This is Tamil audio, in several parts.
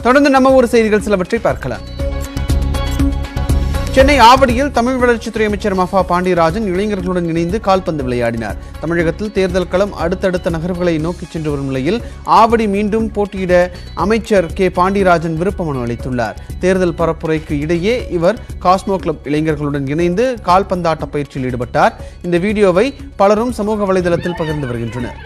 தொடர்ந்து நம்ம ஊர் செய்திகள் சிலவற்றை பார்க்கலாம் சென்னை ஆவடியில் தமிழ் வளர்ச்சித்துறை அமைச்சர் மஃபா பாண்டியராஜன் இளைஞர்களுடன் இணைந்து கால்பந்து விளையாடினார் தமிழகத்தில் தேர்தல் களம் அடுத்தடுத்த நகர்வுகளை நோக்கி சென்று வரும் நிலையில் ஆவடி மீண்டும் போட்டியிட அமைச்சர் கே பாண்டியராஜன் விருப்ப மனு அளித்துள்ளார் தேர்தல் பரப்புரைக்கு இடையே இவர் காஸ்மோ கிளப் இளைஞர்களுடன் இணைந்து கால்பந்தாட்ட பயிற்சியில் ஈடுபட்டார் இந்த வீடியோவை பலரும் சமூக வலைதளத்தில் பகிர்ந்து வருகின்றனர்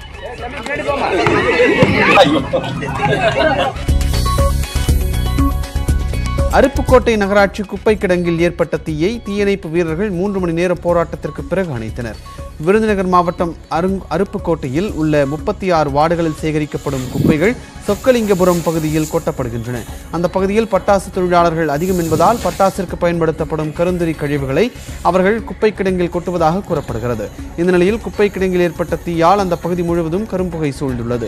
அருப்புக்கோட்டை நகராட்சி குப்பை கிடங்கில் ஏற்பட்ட தீயை தீயணைப்பு வீரர்கள் மூன்று மணி நேர போராட்டத்திற்கு பிறகு அணைத்தனர் விருதுநகர் மாவட்டம் அருங் அருப்புக்கோட்டையில் உள்ள முப்பத்தி ஆறு வார்டுகளில் சேகரிக்கப்படும் குப்பைகள் சொக்கலிங்கபுரம் பகுதியில் கொட்டப்படுகின்றன அந்த பகுதியில் பட்டாசு தொழிலாளர்கள் அதிகம் என்பதால் பட்டாசிற்கு பயன்படுத்தப்படும் கருந்தறி கழிவுகளை அவர்கள் குப்பை கிடங்கில் கொட்டுவதாக கூறப்படுகிறது இந்த நிலையில் குப்பை கிடங்கில் ஏற்பட்ட தீயால் அந்த பகுதி முழுவதும் கரும்புகை சூழ்ந்துள்ளது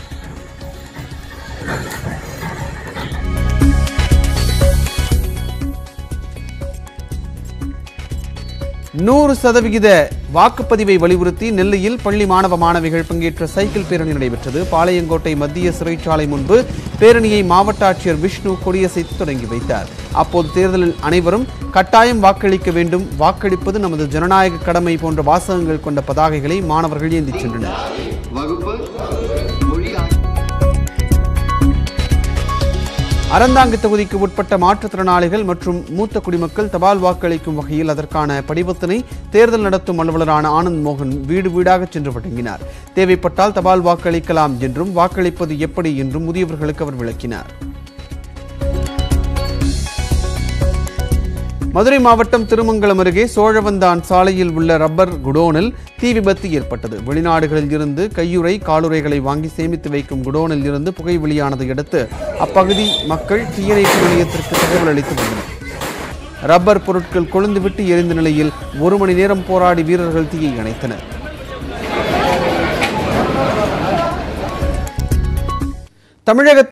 நூறு சதவிகித வாக்குப்பதிவை வலியுறுத்தி நெல்லையில் பள்ளி மாணவ மாணவிகள் பங்கேற்ற சைக்கிள் பேரணி நடைபெற்றது பாளையங்கோட்டை மத்திய சிறைச்சாலை முன்பு பேரணியை மாவட்ட ஆட்சியர் விஷ்ணு கொடியசைத்து தொடங்கி வைத்தார் அப்போது தேர்தலில் அனைவரும் கட்டாயம் வாக்களிக்க வேண்டும் வாக்களிப்பது நமது ஜனநாயக கடமை போன்ற வாசகங்கள் கொண்ட பதாகைகளை மாணவர்கள் ஏந்திச் சென்றனர் வகுப்பு மொழி ஆகிய அறந்தாங்கி தொகுதிக்கு உட்பட்ட மாற்றுத்திறனாளிகள் மற்றும் மூத்த குடிமக்கள் தபால் வாக்களிக்கும் வகையில் அதற்கான படிவத்தினை தேர்தல் நடத்தும் அலுவலரான ஆனந்த் மோகன் வீடு வீடாக சென்று வழங்கினார் தேவைப்பட்டால் தபால் வாக்களிக்கலாம் என்றும் வாக்களிப்பது எப்படி என்றும் முதியவர்களுக்கு அவர் விளக்கினார் மதுரை மாவட்டம் திருமங்கலம் அருகே சோழவந்தான் சாலையில் உள்ள ரப்பர் குடோனில் தீ விபத்து ஏற்பட்டது வெளிநாடுகளில் இருந்து கையுறை காலுறைகளை வாங்கி சேமித்து வைக்கும் குடோனில் இருந்து புகை வெளியானதை அடுத்து அப்பகுதி மக்கள் தீயணைப்பு நிலையத்திற்கு தகவல் அளித்து வந்தனர் ரப்பர் பொருட்கள் கொழுந்துவிட்டு எரிந்த நிலையில் ஒரு மணி நேரம் போராடி வீரர்கள் தீயை அணைத்தனர் தமிழக